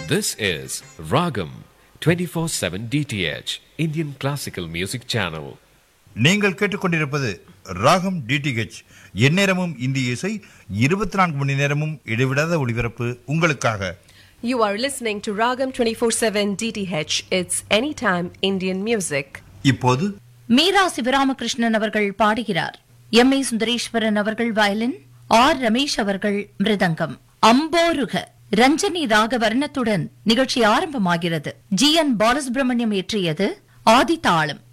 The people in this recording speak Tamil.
This is Ragam 24/7 DTH Indian Classical Music Channel. நீங்கள் கேட்டுக்கொண்டிருப்பது ராகம் டிடிஹெச் எந்நேரமும் இந்திய இசை இருபத்தி நான்கு மணி நேரமும் இடைவிடாத ஒளிபரப்பு உங்களுக்காக You are listening to Ragam 24/7 DTH. It's anytime Indian music. இப்போது மீரா சிவராமகிருஷ்ணன் அவர்கள் பாடுகிறார் எம் ஏ சுந்தரேஸ்வரன் அவர்கள் வயலின் ஆர் ரமேஷ் அவர்கள் மிருதங்கம் அம்போருக ரஞ்சனி ராக வர்ணத்துடன் நிகழ்ச்சி ஆரம்பமாகிறது ஜி என் பாலசுப்ரமணியம் இயற்றியது ஆதி தாளம்